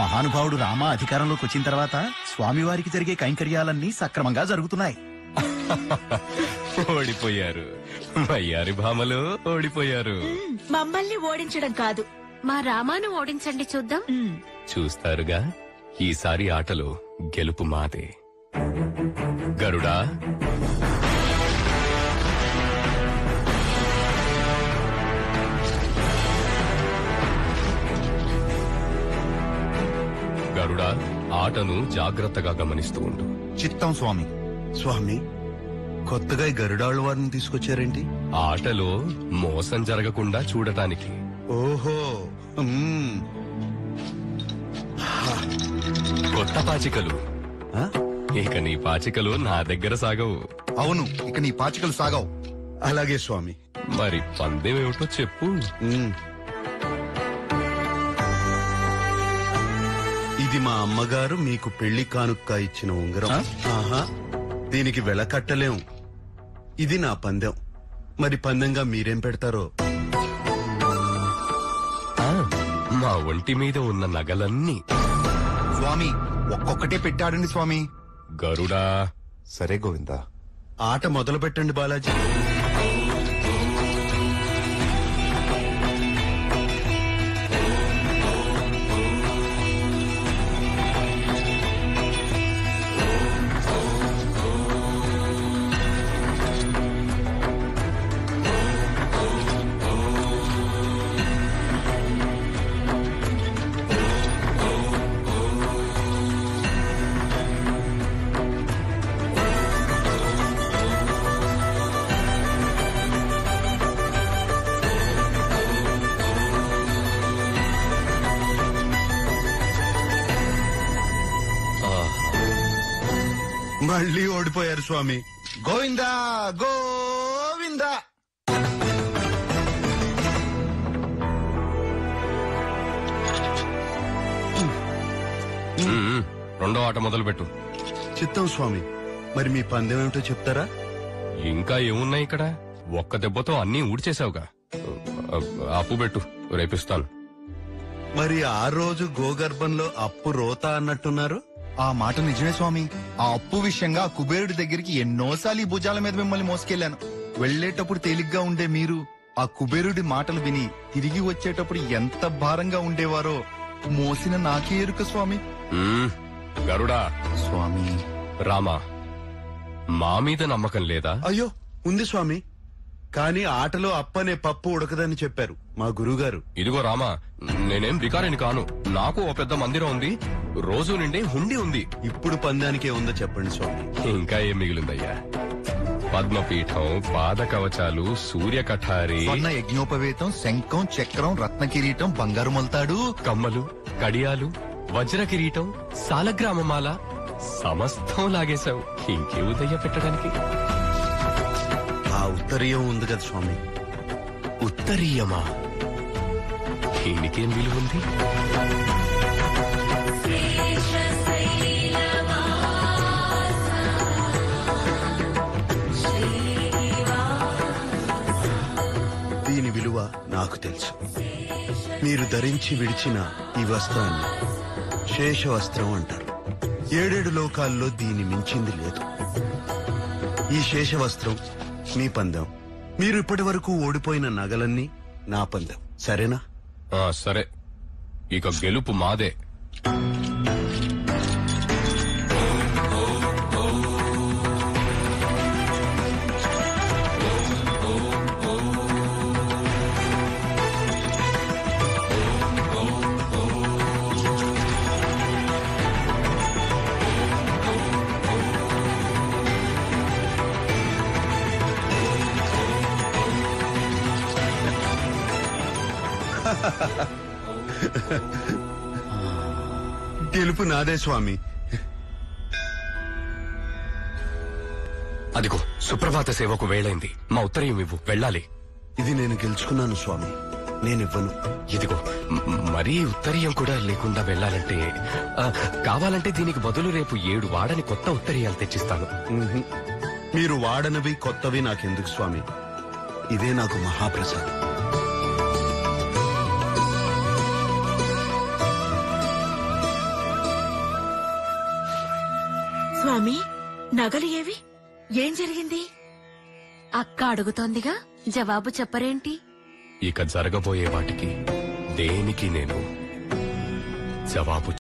మహానుభావుడు రామ అధికారంలోకి వచ్చిన తర్వాత స్వామివారికి జరిగే కైంకర్యాలన్నీ సక్రమంగా జరుగుతున్నాయి ఓడిపోయారు వయ్యారి భామలు ఓడిపోయారు మమ్మల్ని ఓడించడం కాదు మా రామాను ఓడించండి చూద్దాం ఉమ్, చూస్తారుగా ఈసారి ఆటలో గెలుపు మాదే గరుడా గరుడా ఆటను జాగ్రత్తగా గమనిస్తూ ఉండు చిత్తం స్వామి స్వామి కొత్తగా ఈ గరుడాళ్ళ వారిని తీసుకొచ్చారేంటి ఆటలో మోసం జరగకుండా చూడటానికి ఓహో మ్మ్. కొత్త పాచికలు ఆ? ఇక నీ పాచికలు నా దగ్గర సాగవు అవును ఇక నీ పాచికలు సాగవు అలాగే స్వామి మరి పందెం ఏమిటో చెప్పు మ్మ్. ఇది మా అమ్మగారు మీకు పెళ్లి కానుక్క ఇచ్చిన ఉంగరం ఆ? ఆహా దీనికి వెల కట్టలేం ఇది నా పందెం మరి పందెంగా మీరేం పెడతారో ఆ, మా ఒంటి మీద ఉన్న నగలన్నీ స్వామి ఒక్కొక్కటే పెట్టాడండి స్వామి గరుడా సరే గోవిందా ఆట మొదలు పెట్టండి బాలాజీ మళ్ళీ ఓడిపోయారు స్వామి గోవిందా గోవిందా ఉమ్, రెండో ఆట మొదలు పెట్టు చిత్తం స్వామి మరి మీ పందెం ఏమిటో చెప్తారా ఇంకా ఏమున్నాయి ఇక్కడ ఒక్క దెబ్బతో అన్నీ ఊడ్చేశావుగా ఆ, అప్పు పెట్టు రేపిస్తాను మరి ఆ రోజు గోగర్భంలో అప్పు రోత అన్నట్టున్నారు ఆ మాట నిజమే స్వామి ఆ అప్పు విషయంగా ఆ కుబేరుడి దగ్గరికి ఎన్నోసార్లు ఈ భుజాల మీద మిమ్మల్ని మోసుకెళ్లాను వెళ్లేటప్పుడు తేలిగ్గా ఉండే మీరు ఆ కుబేరుడి మాటలు విని తిరిగి వచ్చేటప్పుడు ఎంత భారంగా ఉండేవారో మోసిన నాకే ఎరుక స్వామి ఉమ్, గరుడా స్వామి రామా మా మీద నమ్మకం లేదా అయ్యో ఉంది స్వామి కానీ ఆటలో అప్పనే పప్పు ఉడకదని చెప్పారు మా గురుగారు ఇదిగో రామా నేనేం బికారిని కాను నాకు ఓ పెద్ద మందిరం ఉంది రోజు నిండే హుండీ ఉంది ఇప్పుడు పందానికే ఉందో చెప్పండి స్వామి ఇంకా ఏం మిగిలిందయ్యా పద్మపీఠం పాద కవచాలు సూర్య కఠారి స్వర్ణ యజ్ఞోపవేతం శంఖం చక్రం రత్న కిరీటం బంగారు మొలతాడు కమ్మలు కడియాలు వజ్ర కిరీటం సాలగ్రామమాల సమస్తం లాగేశావు ఇంకే ఉదయ పెట్టడానికి ఆ ఉత్తరీయం ఉంది కదా స్వామి ఉత్తరీయమా దీనికేం విలువ ఉంది దీని విలువ నాకు తెలుసు మీరు ధరించి విడిచిన ఈ వస్త్రాన్ని శేష వస్త్రం అంటారు ఏడేడు లోకాల్లో దీని మించింది లేదు ఈ శేష వస్త్రం మీ పందెం మీరు ఇప్పటి వరకు ఓడిపోయిన నగలన్నీ నా పందెం సరేనా ఆ సరే ఇక గెలుపు మాదే గెలుపు నాదే స్వామి అదిగో సుప్రభాత సేవకు వేళైంది మా ఉత్తరీయం ఇవ్వు వెళ్ళాలి ఇది నేను గెలుచుకున్నాను స్వామి నేనివ్వను ఇదిగో మ- మరీ ఉత్తరీయం కూడా లేకుండా వెళ్ళాలంటే ఆ, కావాలంటే దీనికి బదులు రేపు ఏడు వాడని కొత్త ఉత్తరీయాలు తెచ్చిస్తాను మ్మ్హ్. మీరు వాడనవి కొత్తవి నాకెందుకు స్వామి ఇదే నాకు మహాప్రసాదం స్వామి నగలు ఏవి ఏం జరిగింది అక్క అడుగుతోందిగా జవాబు చెప్పరేంటి ఇక జరగబోయే వాటికి దేనికి నేను జవాబు